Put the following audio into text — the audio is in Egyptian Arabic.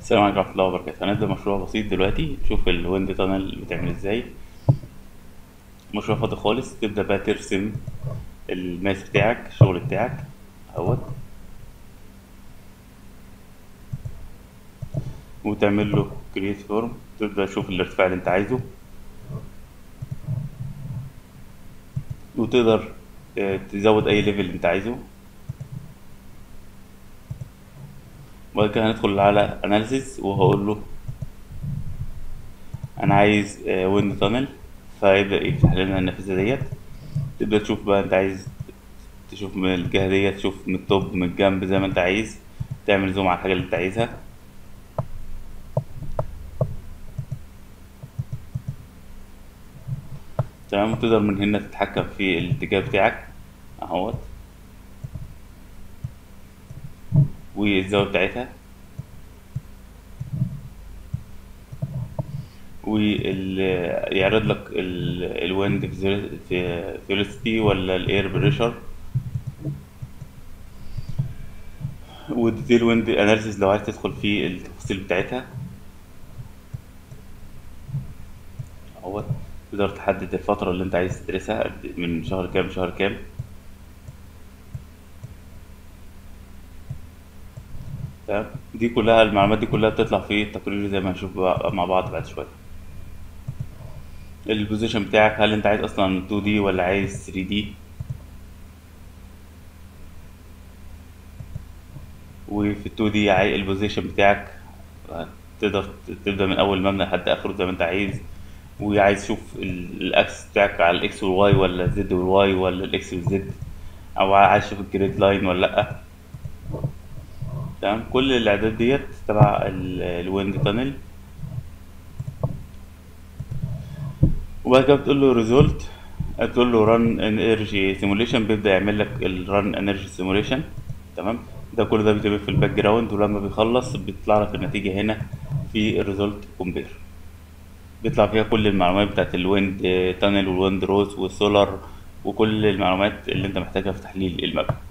السلام عليكم ورحمة الله وبركاته هنبدأ مشروع بسيط دلوقتي نشوف الويند تانل بتعمل ازاي مشروع فاضي خالص تبدأ بقى ترسم الماس بتاعك الشغل بتاعك اهوت وتعمل له كرييت فورم تبدأ تشوف الارتفاع اللي انت عايزه وتقدر آه، تزود اي ليفل انت عايزه وبعد كده هندخل على اناليسيس وهقول له انا عايز ويند تانل فيبدأ يفتح لنا النافذة ديت تبدأ تشوف بقى انت عايز تشوف من الجهة ديت تشوف من التوب من الجنب زي ما انت عايز تعمل زوم على الحاجة اللي انت عايزها تمام تقدر من هنا تتحكم في الاتجاه بتاعك اهوت والزاوية بتاعتها وال يعرض لك ال- الويند في فيلوسيتي ولا الاير بريشر والديتيل ويند اناليسيس لو عايز تدخل في التفاصيل بتاعتها اهوت تقدر تحدد الفترة اللي انت عايز تدرسها قد- من شهر كام لشهر كام تمام دي كلها المعلومات دي كلها بتطلع في التقرير زي ما هنشوف بقى- مع بعض بعد شوية البوزيشن بتاعك هل انت عايز اصلا 2D ولا عايز 3D وفي ال 2D عاي- البوزيشن بتاعك تقدر تبدأ من أول مبنى لحد آخره زي ما أنت عايز وعايز تشوف ال- الأكس بتاعك على الإكس والواي ولا الزد والواي ولا الإكس والزد أو عايز تشوف الجريد لاين ولا لأ تمام كل الإعداد ديت تبع ال- الويند تانل وبعد كده بتقول له ريزولت تقول له ران انرجي سيموليشن بيبدأ يعمل لك الران انرجي سيموليشن تمام ده كل ده بيتم في الباك جراوند ولما بيخلص بيطلع لك النتيجة هنا في الريزولت كومبير بيطلع فيها كل المعلومات بتاعت الويند تانل والويند روز والسولار وكل المعلومات اللي انت محتاجها في تحليل المبنى